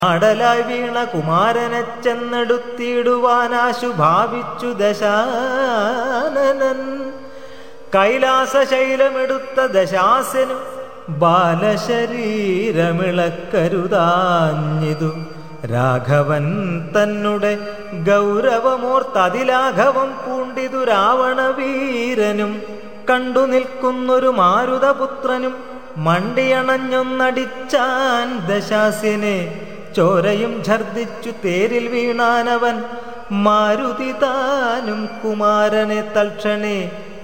ആടലായി വീണ കുമാരനെ ചെന്നെടുത്തിടുവാനാശു ഭാവിച്ചു ദശാനനൻ കൈലാസശൈലമെടുത്ത ദശാസ്യനു ബാലശരീരമിളക്കരുതാഞ്ഞിതു രാഘവൻ തന്നെ ഗൗരവമോർത്തതിലാഘവം പൂണ്ടിതു രാവണവീരനും കണ്ടു നിൽക്കുന്നൊരു മാരുതപുത്രനും മണ്ടിയണഞ്ഞൊന്നടിച്ചാൻ ദശാസ്യനെ ചോരയും ഛർദിച്ചു തേരിൽ വീണാനവൻ മാരുതി താനും കുമാരനെ തൽക്ഷണേ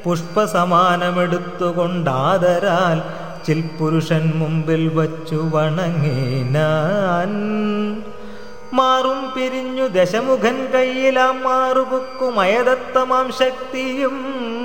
പുഷ്പസമാനമെടുത്തുകൊണ്ടാദരാൽ ചിൽപുരുഷൻ മുമ്പിൽ വച്ചു വണങ്ങിനാൻ മാറും പിരിഞ്ഞു ദശമുഖൻ കയ്യിലാം മാറുപുക്കുമയദത്തമാം ശക്തിയും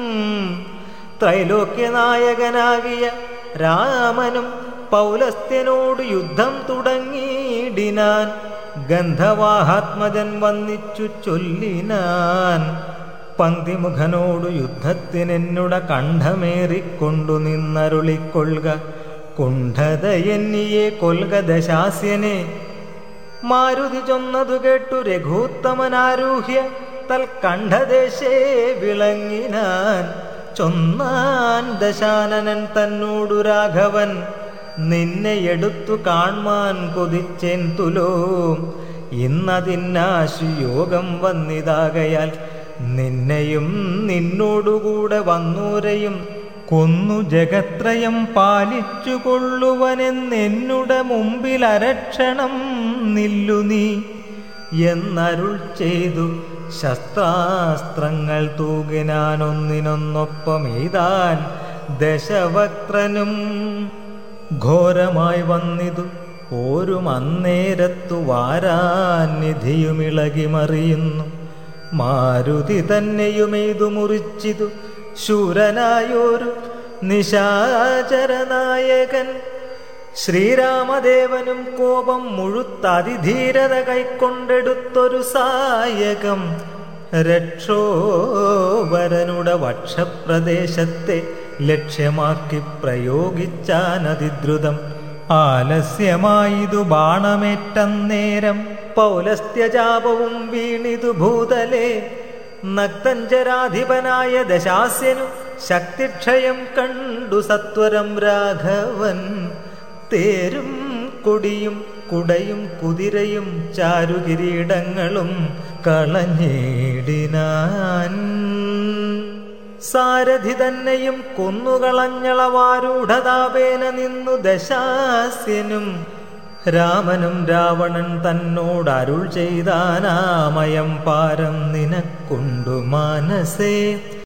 ത്രൈലോക്യനായകനാകിയ രാമനും പൗലസ്ത്യനോട് യുദ്ധം തുടങ്ങിയിടിനാൻ ഗന്ധവാഹാത്മജൻ വന്നിച്ചു ചൊല്ലിനാൻ പങ്ക്തിമുഖനോടു യുദ്ധത്തിനെന്നുട കണ്ഠമേറിക്കൊണ്ടു നിന്നരുളിക്കൊള്ളുക കുണ്ഠതയെന്നിയെ കൊൽക ദശാസ്യനെ മാരുതി ചൊന്നതു കേട്ടു രഘൂത്തമനാരൂഹ്യ തൽക്കണ്ഠദേശേ വിളങ്ങിനാൻ ചൊന്നാൻ ദശാനനൻ തന്നോടു രാഘവൻ നിന്നെ എടുത്തു കാൺമാൻ കൊതിച്ചേൻ തുലോ ഇന്നതിന്നാശു യോഗം വന്നിതാകയാൽ നിന്നെയും നിന്നോടുകൂടെ വന്നൂരെയും കൊന്നു ജഗത്രയം പാലിച്ചു കൊള്ളുവനെന്നെന്നുടെ മുമ്പിൽ അരക്ഷണം നില്ലു നീ എന്നരുൾ ചെയ്തു ശസ്ത്രാസ്ത്രങ്ങൾ തൂകിനാനൊന്നിനൊന്നൊപ്പം എയ്താൻ ദശവക്രനും ഘോരമായി വന്നിതു ഓരും അന്നേരത്തു വാരാനിധിയുമിളകി മറിയുന്നു മാരുതി തന്നെയുമെയ്തു മുറിച്ചിതു ശൂരനായൊരു നിശാചരനായകൻ ശ്രീരാമദേവനും കോപം മുഴുത്തതിധീരത കൈക്കൊണ്ടെടുത്തൊരു സായകം രക്ഷോവരനുടെ വക്ഷപ്രദേശത്തെ ലക്ഷ്യമാക്കി പ്രയോഗിച്ചാനതിദ്രുതം ആലസ്യമായിതു ബാണമേറ്റന്നേരം പൗലസ്ത്യജാപവും വീണിതു ഭൂതലേ നക്തഞ്ചരാധിപനായ ദശാസ്യനു ശക്തിക്ഷയം കണ്ടു സത്വരം രാഘവൻ തേരും കൊടിയും കുടയും കുതിരയും ചാരുകിരീടങ്ങളും കളഞ്ഞിടിനാൻ സാരഥി തന്നെയും കൊന്നുകളഞ്ഞളവാരൂഢതാപേന നിന്നു ദശാസ്യനും രാമനും രാവണൻ തന്നോട് അരുൾ ചെയ്താനാമയം പാരം നിനക്കൊണ്ടു മാനസേ